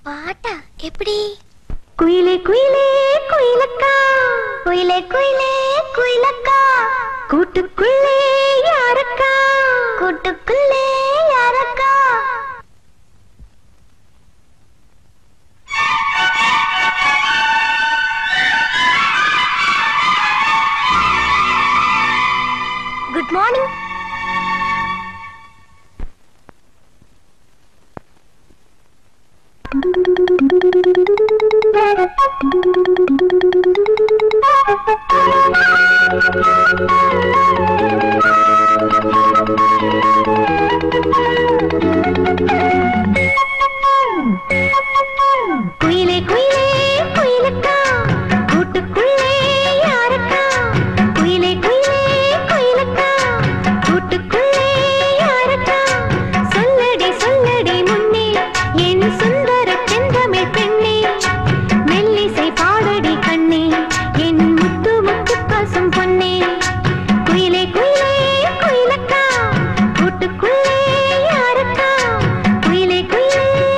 பாட்டா எப்படி குயிலே குயிலே குயிலக்கா குயிலே குயிலே குயிலக்கா கூட்டுக்குள்ளே யாரக்கா கூட்டுக்குள்ளே யாரக்கா குட் மார்னிங் குயிலே குயிலே குயிலக்கா கூட்டுக்குள்ளே யாரக்கா குயிலே குயிலே குயிலக்கா கூட்டுக்குள்ளே யாரக்கா சொல்லடி சொல்லடி முன்னே என் சுந்தர செந்தமிழ் பெண்ணே மெல்லிசை பாடடி கண்ணே என் முத்து முத்து பசும் பொன்னே குயிலே குயிலே குயிலக்கா கூட்டுக்குள்ளே யாரக்கா குயிலே குயிலே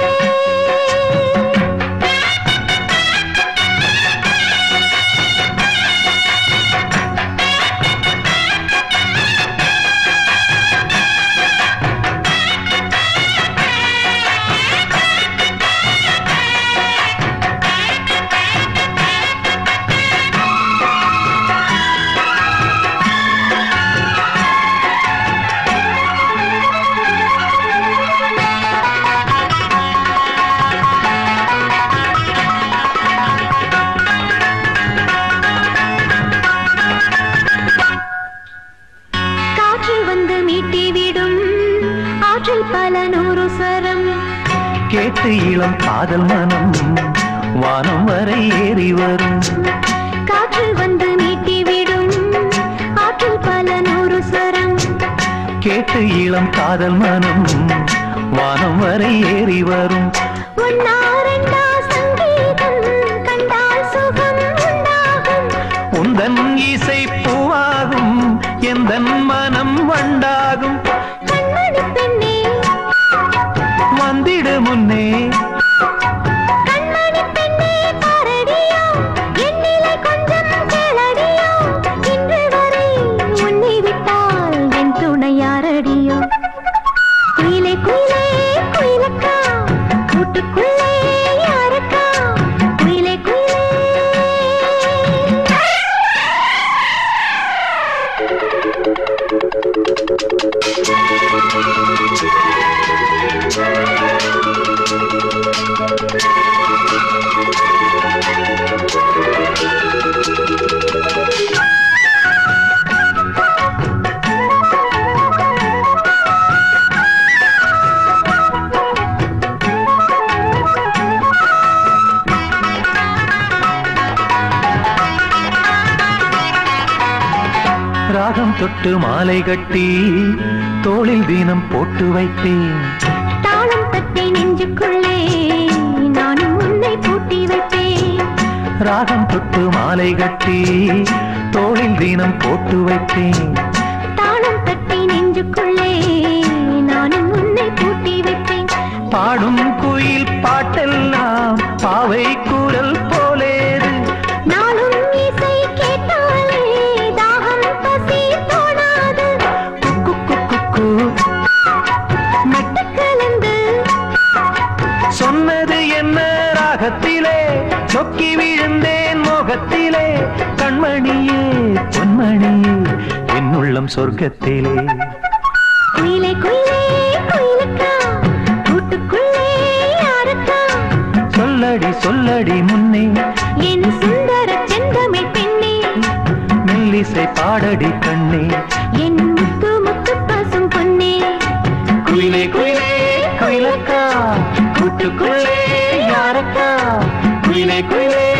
காற்றில் வந்து மீட்டி விடும் ஆற்றில் பல நூறு சரம் கேட்டு இளம் காதல் மனம் வானம் வரை ஏறி வரும் காற்றில் வந்து மீட்டி விடும் ஆற்றில் பல நூறு சரம் கேட்டு இளம் காதல் மனம் வானம் வரை ஏறி வரும் ஒன்னா ரெண்டா சங்கீதம் கண்டால் சுகம் உண்டாகும் உந்தன் இசை பூவாகும் எந்தன் மனம் வண்டாகும் கண்மணி பெண்ணே வந்திடு முன்னே கண்மணி பெண்ணே பாரடியோ என்னிலை கொஞ்சம் கேளடியோ இன்று வரை உன்னை விட்டால் என் துணை யாரடியோ குயிலே குயிலே குயிலக்கா கூட்டுக்குள்ளே யாரக்கா குயிலே குயிலே ராகம் தொட்டு மாலை கட்டி தோளில் தீனம் போட்டு வைப்பேன் தாளம் தட்டி நெஞ்சுக்குள்ளே நானும் உன்னை பூட்டி வைப்பேன் ராகம் தொட்டு மாலை கட்டி தோளில் தீனம் போட்டு வைப்பேன் தாளம் தட்டி நெஞ்சுக்குள்ளே நானும் உன்னை பூட்டி வைப்பேன் பாடும் குயில் பாட்டெல்லாம் பாவை குரல் போலேது நாளும் இசை கேட்டாலே தாகம் பசி தோணாது குக்கு குக்கு மட்டு கலந்து சொன்னது என்ன ராகத்திலே சொக்கி விழுந்தேன் மோகத்திலே கண்மணியே பொன்மணியே என் உள்ளம் சொர்க்கத்திலே குயிலே குயிலே குயிலக்கா கூட்டுக்குள்ளே யாரக்கா சொல்லடி சொல்லடி முன்னே என் சுந்தர செந்தமிழ் பெண்ணே மெல்லிசை பாடடி கண்ணே என் முத்து முத்து பசும் பொன்னே குயிலே குயிலே குயிலக்கா கூட்டுக்குள்ளே யாரக்கா குயிலே குயிலே